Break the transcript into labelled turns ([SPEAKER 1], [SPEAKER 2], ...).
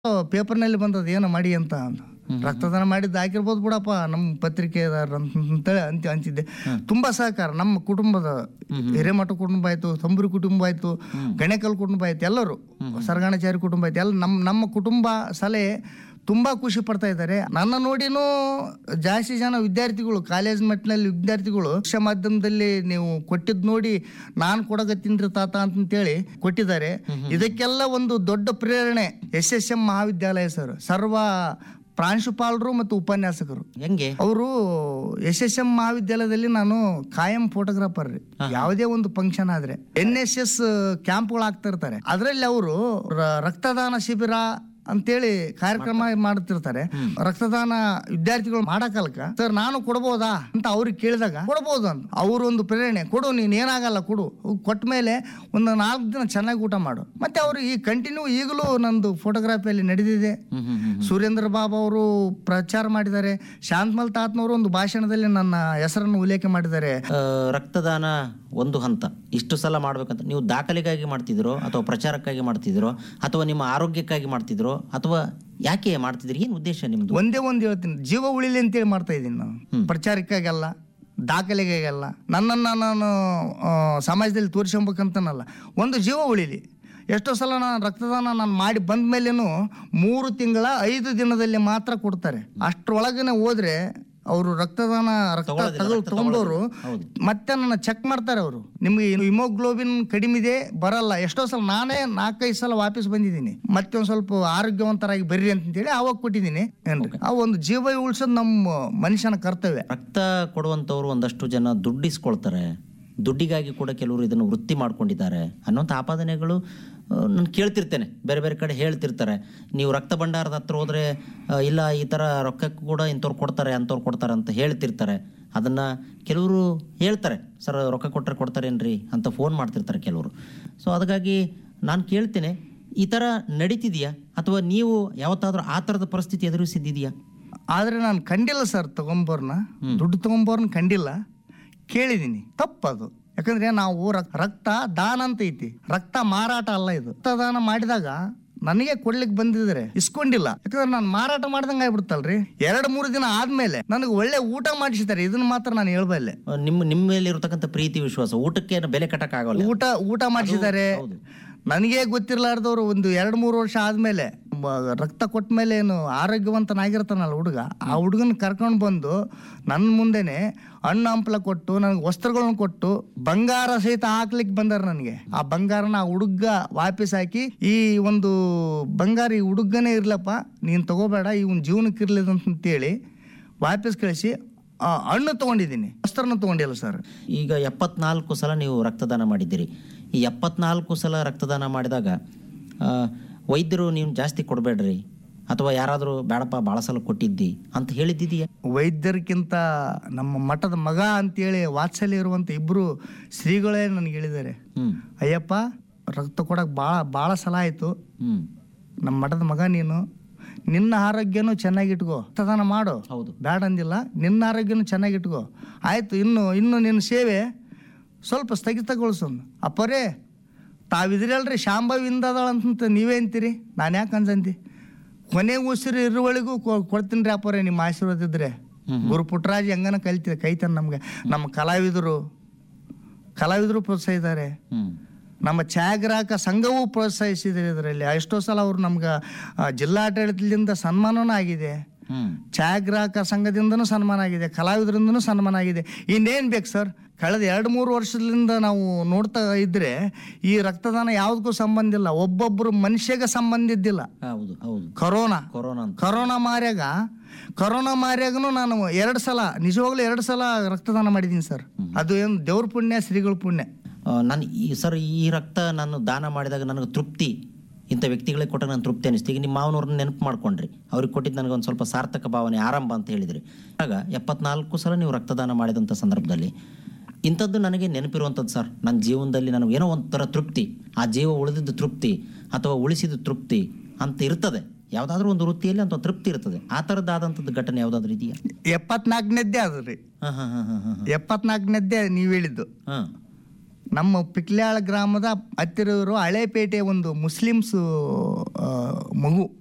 [SPEAKER 1] ಪೇಪರ್ನಲ್ಲಿ ಬಂದದ ಏನು ಮಾಡಿ ಅಂತ ಅಂದ. ರಕ್ತದಾನ ಮಾಡಿದ್ದು ಹಾಕಿರ್ಬೋದು ಬಿಡಪ್ಪ ನಮ್ಮ ಪತ್ರಿಕೆದಾರ ಅಂತೇಳಿ ಅಂತ ಅಂತಿದ್ದೆ ತುಂಬಾ ಸಹಕಾರ ನಮ್ಮ ಕುಟುಂಬದ ಹಿರೇಮಠ ಕುಟುಂಬ ಆಯ್ತು ತಂಬೂರಿ ಕುಟುಂಬ ಆಯ್ತು ಗಣೇಕಲ್ ಕುಟುಂಬ ಆಯ್ತು ಎಲ್ಲರೂ ಸರ್ಗಾಣಾಚಾರಿ ಕುಟುಂಬ ಆಯ್ತು ಎಲ್ಲ ನಮ್ಮ ನಮ್ಮ ಕುಟುಂಬ ಸಲಹೆ ತುಂಬಾ ಖುಷಿ ಪಡ್ತಾ ಇದ್ದಾರೆ ನನ್ನ ನೋಡಿನೂ ಜಾಸ್ತಿ ಜನ ವಿದ್ಯಾರ್ಥಿಗಳು ಕಾಲೇಜ್ ಮಟ್ಟಿನಲ್ಲಿ ವಿದ್ಯಾರ್ಥಿಗಳು ಶಿಕ್ಷಣ ಮಾಧ್ಯಮದಲ್ಲಿ ನೀವು ಕೊಟ್ಟಿದ್ ನೋಡಿ ನಾನು ಕೊಡಗತ್ತೀನ್ರಿ ತಾತ ಅಂತೇಳಿ ಕೊಟ್ಟಿದ್ದಾರೆ ಇದಕ್ಕೆಲ್ಲ ಒಂದು ದೊಡ್ಡ ಪ್ರೇರಣೆ S S M Mahavidyalaya sir ಸರ್ವ ಪ್ರಾಂಶುಪಾಲರು ಮತ್ತು ಉಪನ್ಯಾಸಕರು
[SPEAKER 2] ಹೆಂಗೆ
[SPEAKER 1] ಅವರು ಎಸ್ ಎಸ್ ಎಂ ಮಹಾವಿದ್ಯಾಲಯದಲ್ಲಿ ನಾನು ಕಾಯಂ ಫೋಟೋಗ್ರಾಫರ್ ರೀ ಯಾವುದೇ ಒಂದು ಫಂಕ್ಷನ್ ಆದ್ರೆ ಎನ್ ಎಸ್ ಎಸ್ ಕ್ಯಾಂಪ್ಗಳು ಆಗ್ತಾ ಇರ್ತಾರೆ ಅದರಲ್ಲಿ ಅವರು ರಕ್ತದಾನ ಶಿಬಿರ ಅಂತೇಳಿ ಕಾರ್ಯಕ್ರಮ ಮಾಡ್ತಿರ್ತಾರೆ ರಕ್ತದಾನ ವಿದ್ಯಾರ್ಥಿಗಳು ಮಾಡಕಲ್ಕ ಸರ್ ನಾನು ಕೊಡ್ಬೋದಾ ಅಂತ ಅವ್ರಿಗೆ ಕೇಳಿದಾಗ ಕೊಡ್ಬೋದು ಅಂತ ಅವ್ರ ಒಂದು ಪ್ರೇರಣೆ ಕೊಡು ನೀನ್ ಏನಾಗಲ್ಲ ಕೊಡು ಕೊಟ್ಟ ಮೇಲೆ ಒಂದು ನಾಲ್ಕು ದಿನ ಚೆನ್ನಾಗಿ ಊಟ ಮಾಡು ಮತ್ತೆ ಅವರು ಈ ಕಂಟಿನ್ಯೂ ಈಗಲೂ ನಂದು ಫೋಟೋಗ್ರಫಿಯಲ್ಲಿ ನಡೆದಿದೆ
[SPEAKER 2] ಹ್ಮ್ ಹ್ಮ್ ಹ್ಮ್
[SPEAKER 1] ಸುರೇಂದ್ರ ಬಾಬು ಅವರು ಪ್ರಚಾರ ಮಾಡಿದ್ದಾರೆ ಶಾಂತಮಲ್ ತಾತ್ನವರು ಒಂದು ಭಾಷಣದಲ್ಲಿ ನನ್ನ ಹೆಸರನ್ನು ಉಲ್ಲೇಖ ಮಾಡಿದ್ದಾರೆ
[SPEAKER 2] ಆ, ರಕ್ತದಾನ ಒಂದು ಹಂತ ಇಷ್ಟು ಸಲ ಮಾಡ್ಬೇಕಂತ ನೀವು ದಾಖಲೆಗಾಗಿ ಮಾಡ್ತಿದ್ರೋ ಅಥವಾ ಪ್ರಚಾರಕ್ಕಾಗಿ ಮಾಡ್ತಿದ್ರೋ ಅಥವಾ ನಿಮ್ಮ ಆರೋಗ್ಯಕ್ಕಾಗಿ ಮಾಡ್ತಿದ್ರೋ ಅಥವಾ ಯಾಕೆ ಮಾಡ್ತಿದ್ರಿ ಏನು ಉದ್ದೇಶ ನಿಮ್ದು
[SPEAKER 1] ಒಂದೇ ಒಂದು ಹೇಳ್ತೀನಿ ಜೀವ ಉಳಿಲಿ ಅಂತೇಳಿ ಮಾಡ್ತಾ ಇದ್ದೀನಿ ನಾನು ಪ್ರಚಾರಕ್ಕಾಗಲ್ಲ ದಾಖಲೆಗಾಗಲ್ಲ ನನ್ನನ್ನು ನಾನು ಆ, ಸಮಾಜದಲ್ಲಿ ತೋರಿಸ್ಕೊಬೇಕಂತನಲ್ಲ ಒಂದು ಜೀವ ಉಳಿಲಿ ಎಷ್ಟೋ ಸಲ ನಾನು ರಕ್ತದಾನ ನಾನು ಮಾಡಿ ಬಂದ ಮೇಲೇನು ಮೂರು ತಿಂಗಳ ಐದು ದಿನದಲ್ಲಿ ಮಾತ್ರ ಕೊಡ್ತಾರೆ ಅಷ್ಟರೊಳಗನೆ ಹೋದ್ರೆ ಅವರು ರಕ್ತದಾನ ರಕ್ತ
[SPEAKER 2] ತಗೊಳ್ಳೋದಿಲ್ಲ,
[SPEAKER 1] ತಗೊಳ್
[SPEAKER 2] ರಕ್ತ
[SPEAKER 1] ತಗೊಂಡವರು
[SPEAKER 2] ಹೌದು.
[SPEAKER 1] ಮತ್ತೆ ನನ್ನ ಚೆಕ್ ಮಾಡ್ತಾರೆ ಅವರು ನಿಮ್ಗೆ ಹಿಮೋಗ್ಲೋಬಿನ್ ಕಡಿಮೆ ಇದೆ ಬರಲ್ಲ ಎಷ್ಟೋ ಸಲ ನಾನೇ ನಾಲ್ಕೈದು ಸಲ ವಾಪಸ್ ಬಂದಿದ್ದೀನಿ ಮತ್ತೆ ಒಂದ್ ಸ್ವಲ್ಪ ಆರೋಗ್ಯವಂತರಾಗಿ ಬರ್ರಿ ಅಂತೇಳಿ ಅವಾಗ ಕೊಟ್ಟಿದ್ದೀನಿ ಏನ್ರಿ ಆ ಒಂದು ಜೀವ ಉಳಿಸೋದು ನಮ್ಮ ಮನುಷ್ಯನ ಕರ್ತವ್ಯ
[SPEAKER 2] ರಕ್ತ ಕೊಡುವಂಥವ್ರು ಒಂದಷ್ಟು ಜನ ದುಡ್ಡಿಸ್ಕೊಳ್ತಾರೆ ದುಡ್ಡಿಗಾಗಿ ಕೂಡ ಕೆಲವರು ಇದನ್ನು ವೃತ್ತಿ ಮಾಡ್ಕೊಂಡಿದ್ದಾರೆ ಅನ್ನೋಂಥ ಆಪಾದನೆಗಳು ನಾನು ಕೇಳ್ತಿರ್ತೇನೆ ಬೇರೆ ಬೇರೆ ಕಡೆ ಹೇಳ್ತಿರ್ತಾರೆ ನೀವು ರಕ್ತ ಭಂಡಾರದ ಹತ್ರ ಹೋದ್ರೆ ಆ, ಇಲ್ಲ ಈ ಥರ ರೊಕ್ಕಕ್ಕೂ ಕೂಡ ಇಂಥವ್ರು ಕೊಡ್ತಾರೆ ಅಂಥವ್ರು ಕೊಡ್ತಾರೆ ಅಂತ ಹೇಳ್ತಿರ್ತಾರೆ ಅದನ್ನು ಕೆಲವರು ಹೇಳ್ತಾರೆ ಸರ್ ರೊಕ್ಕ ಕೊಟ್ಟರೆ ಕೊಡ್ತಾರೇನ್ರಿ ಅಂತ ಫೋನ್ ಮಾಡ್ತಿರ್ತಾರೆ ಕೆಲವರು ಸೊ ಅದಕ್ಕಾಗಿ ನಾನು ಕೇಳ್ತೇನೆ ಈ ಥರ ನಡೀತಿದೆಯಾ ಅಥವಾ ನೀವು ಯಾವತ್ತಾದ್ರೂ ಆ ಥರದ ಪರಿಸ್ಥಿತಿ ಎದುರಿಸಿದ್ದಿದೆಯಾ
[SPEAKER 1] ಆದ್ರೆ ನಾನು ಕಂಡಿಲ್ಲ ಸರ್ ತಗೊಂಬೋರ್ನ ದುಡ್ಡು ತಗೊಂಬೋರ್ನ ಕಂಡಿಲ್ಲ ಕೇಳಿದೀನಿ ತಪ್ಪದು ಯಾಕಂದ್ರೆ ನಾವು ರಕ್- ರಕ್ತ ದಾನ ಅಂತ ಐತಿ ರಕ್ತ ಮಾರಾಟ ಅಲ್ಲ ಇದು ರಕ್ತದಾನ ಮಾಡಿದಾಗ ನನಗೆ ಕೊಡ್ಲಿಕ್ಕೆ ಬಂದಿದ್ರೆ ಇಸ್ಕೊಂಡಿಲ್ಲ ಯಾಕಂದ್ರೆ ನಾನು ಮಾರಾಟ ಮಾಡ್ದಂಗ ಆಗ್ಬಿಡ್ತಲ್ರಿ ಎರಡ್ ಮೂರು ದಿನ ಆದ್ಮೇಲೆ ನನಗೆ ಒಳ್ಳೆ ಊಟ ಮಾಡಿಸಿದ್ದಾರೆ ಇದನ್ನ ಮಾತ್ರ ನಾನು ಹೇಳ್ಬಲ್ಲೆ
[SPEAKER 2] ಆ, ನಿಮ್ಮ ನಿಮ್ಮ ಮೇಲೆ ಇರತಕ್ಕಂಥ ಪ್ರೀತಿ ವಿಶ್ವಾಸ ಊಟಕ್ಕೆ ಏನು ಬೆಲೆ ಕಟ್ಟಕ್ ಆಗಲ್ಲ
[SPEAKER 1] ಊಟ ಊಟ ಮಾಡಿಸಿದ್ದಾರೆ
[SPEAKER 2] ಹೌದು.
[SPEAKER 1] ನನಗೆ ಗೊತ್ತಿರ್ಲಾರ್ದವ್ರು ಒಂದು ಎರಡು ಮೂರು ವರ್ಷ ಆದ್ಮೇಲೆ ಮ- ರಕ್ತ ಕೊಟ್ಟ ಮೇಲೆ ಏನು ಆರೋಗ್ಯವಂತನಾಗಿರ್ತಾನಲ್ಲ ಹುಡುಗ ಆ ಹುಡುಗನ ಕರ್ಕೊಂಡು ಬಂದು ನನ್ನ ಮುಂದೆನೆ ಹಣ್ಣು ಹಂಪಲ ಕೊಟ್ಟು ನನಗೆ ವಸ್ತ್ರಗಳನ್ನ ಕೊಟ್ಟು ಬಂಗಾರ ಸಹಿತ ಹಾಕ್ಲಿಕ್ಕೆ ಬಂದಾರ ನನಗೆ ಆ ಬಂಗಾರನ ಆ ಹುಡುಗ ವಾಪಸ್ ಹಾಕಿ ಈ ಒಂದು ಬಂಗಾರ ಈ ಹುಡುಗನೇ ಇರ್ಲಪ್ಪ ನೀನು ತಗೋಬೇಡ ಇವನ್ ಜೀವನಕ್ಕೆ ಇರ್ಲಿಲ್ಲ ಅಂತೇಳಿ ವಾಪಸ್ ಕಳಿಸಿ ಆ, ಹಣ್ಣು ತಗೊಂಡಿದ್ದೀನಿ ವಸ್ತ್ರನ ತಗೊಂಡಿಲ್ಲ ಸರ್
[SPEAKER 2] ಈಗ ಎಪ್ಪತ್ನಾಲ್ಕು ಸಲ ನೀವು ರಕ್ತದಾನ ಮಾಡಿದ್ದೀರಿ ಈ ಎಪ್ಪತ್ನಾಲ್ಕು ಸಲ ರಕ್ತದಾನ ಮಾಡಿದಾಗ ಆ, ವೈದ್ಯರು ನೀವು ಜಾಸ್ತಿ ಕೊಡಬೇಡ್ರಿ ಅಥವಾ ಯಾರಾದರೂ ಬೇಡಪ್ಪ ಭಾಳ ಸಲ ಕೊಟ್ಟಿದ್ದಿ ಅಂತ ಹೇಳಿದ್ದಿದೆಯಾ
[SPEAKER 1] ವೈದ್ಯರಿಗಿಂತ ನಮ್ಮ ಮಠದ ಮಗ ಅಂತೇಳಿ ವಾತ್ಸಲ್ಯ ಇರುವಂತ ಇಬ್ರು ಶ್ರೀಗಳೇ ನನಗೆ ಹೇಳಿದ್ದಾರೆ
[SPEAKER 2] ಹ್ಮ್
[SPEAKER 1] ಅಯ್ಯಪ್ಪ ರಕ್ತ ಕೊಡಕ್ ಭಾಳ ಭಾಳ ಸಲ ಆಯ್ತು
[SPEAKER 2] ಹ್ಮ್
[SPEAKER 1] ನಮ್ಮ ಮಠದ ಮಗ ನೀನು ನಿನ್ನ ಆರೋಗ್ಯನೂ ಚೆನ್ನಾಗಿಟ್ಕೋ ರಕ್ತದಾನ ಮಾಡು
[SPEAKER 2] ಹೌದು
[SPEAKER 1] ಬೇಡ ಅಂದಿಲ್ಲ ನಿನ್ನ ಆರೋಗ್ಯನೂ ಚೆನ್ನಾಗಿಟ್ಕೋ ಆಯ್ತು ಇನ್ನು ಇನ್ನು ನಿನ್ನ ಸೇವೆ ಸ್ವಲ್ಪ ಸ್ಥಗಿತಗೊಳಿಸು ಅಂದ. ಅಪ್ಪರೇ ತಾವಿದ್ರಲ್ರಿ ಶಾಂಭವಿಂದ ಅಂತ ನೀವೇ ಅಂತೀರಿ ನಾನು ಯಾಕೆ ಅನ್ಸಂತಿ ಕೊನೆ ಉಸಿರು ಇರುವಳಿಗೂ ಕೊಡ್ತೀನಿ ರೀ ಅಪ್ಪರೇ ನಿಮ್ಮ ಆಶೀರ್ವಾದ ಇದ್ರೆ ಗುರು ಪುಟ್ಟರಾಜ್ ಹೆಂಗನ ಕಲಿತಿದೆ ಕೈತಾನೆ ನಮ್ಗೆ ನಮ್ಮ ಕಲಾವಿದರು ಕಲಾವಿದರು ಪ್ರೋತ್ಸಾಹಿದ್ದಾರೆ
[SPEAKER 2] ಹ್ಮ್
[SPEAKER 1] ನಮ್ಮ ಛಾಯಾಗ್ರಾಹಕ ಸಂಘವೂ ಪ್ರೋತ್ಸಾಹಿಸಿದ್ದಾರೆ ಇದರಲ್ಲಿ ಎಷ್ಟೋ ಸಲ ಅವರು ನಮ್ಗೆ ಆ, ಜಿಲ್ಲಾಡಳಿತದಿಂದ ಸನ್ಮಾನನೂ ಆಗಿದೆ
[SPEAKER 2] ಹ್ಮ್
[SPEAKER 1] ಛಾಯಾಗ್ರಾಹಕ ಸಂಘದಿಂದನೂ ಸನ್ಮಾನ ಆಗಿದೆ ಕಲಾವಿದರಿಂದನೂ ಸನ್ಮಾನ ಆಗಿದೆ ಇನ್ನೇನು ಬೇಕು ಸರ್ ಕಳೆದ ಎರಡು ಮೂರು ವರ್ಷದಿಂದ ನಾವು ನೋಡ್ತಾ ಇದ್ರೆ ಈ ರಕ್ತದಾನ ಯಾವುದಕ್ಕೂ ಸಂಬಂಧ ಇಲ್ಲ ಒಬ್ಬೊಬ್ಬರು ಮನುಷ್ಯಗೆ ಸಂಬಂಧ ಇದ್ದಿಲ್ಲ
[SPEAKER 2] ಹೌದು ಹೌದು
[SPEAKER 1] ಕೊರೋನಾ
[SPEAKER 2] ಕೊರೋನಾ ಅಂತ
[SPEAKER 1] ಕೊರೋನಾ ಮಾರ್ಯಾಗ ಕೊರೋನಾ ಮಾರ್ಯಾಗನು ನಾನು ಎರಡು ಸಲ ನಿಜವಾಗ್ಲೂ ಎರಡು ಸಲ ರಕ್ತದಾನ ಮಾಡಿದ್ದೀನಿ ಸರ್ ಅದು ಏನು ದೇವ್ರ ಪುಣ್ಯ ಶ್ರೀಗಳ ಪುಣ್ಯ
[SPEAKER 2] ನಾನು ಈ ಸರ್ ಈ ರಕ್ತ ನಾನು ದಾನ ಮಾಡಿದಾಗ ನನಗೆ ತೃಪ್ತಿ ಇಂಥ ವ್ಯಕ್ತಿಗಳಿಗೆ ಕೊಟ್ಟಾಗ ನಾನು ತೃಪ್ತಿ ಅನಿಸ್ತು ಈಗ ನಿಮ್ಮ ಮಾವನವ್ರನ್ನ ನೆನಪು ಮಾಡ್ಕೊಂಡ್ರಿ ಅವ್ರಿಗೆ ಕೊಟ್ಟಿದ್ದು ನನಗೆ ಒಂದು ಸ್ವಲ್ಪ ಸಾರ್ಥಕ ಭಾವನೆ ಆರಂಭ ಅಂತ ಹೇಳಿದ್ರಿ ಆಗ ಎಪ್ಪತ್ನಾಲ್ಕು ಸಲ ನೀವು ರಕ್ತದಾನ ಮಾಡಿದಂಥ ಸಂದರ್ಭದಲ್ಲಿ ಇಂಥದ್ದು ನನಗೆ ನೆನಪಿರುವಂಥದ್ದು ಸರ್ ನನ್ನ ಜೀವನದಲ್ಲಿ ನನಗೆ ಏನೋ ಒಂಥರ ತೃಪ್ತಿ ಆ ಜೀವ ಉಳಿದಿದ್ದು ತೃಪ್ತಿ ಅಥವಾ ಉಳಿಸಿದ ತೃಪ್ತಿ ಅಂತ ಇರ್ತದೆ ಯಾವುದಾದ್ರೂ ಒಂದು ವೃತ್ತಿಯಲ್ಲಿ ಅಂತ ಒಂದು ತೃಪ್ತಿ ಇರ್ತದೆ ಆ ಥರದ್ದಾದಂಥದ್ದು ಘಟನೆ ಯಾವುದಾದ್ರೂ ಇದೆಯಾ
[SPEAKER 1] ಎಪ್ಪತ್ನಾಲ್ಕನೇದ್ದೇ ಅದು ರೀ
[SPEAKER 2] ಹಾಂ ಹಾಂ ಹಾಂ ಹಾಂ ಹಾಂ
[SPEAKER 1] ಎಪ್ಪತ್ನಾಲ್ಕನೇದ್ದೇ ನೀವು ಹೇಳಿದ್ದು
[SPEAKER 2] ಹಾಂ
[SPEAKER 1] ನಮ್ಮ ಪಿಕ್ಲ್ಯಾಳ ಗ್ರಾಮದ ಹತ್ತಿರ ಇರೋ ಹಳೇಪೇಟೆ ಒಂದು ಮುಸ್ಲಿಮ್ಸ್ ಆ, ಮಗು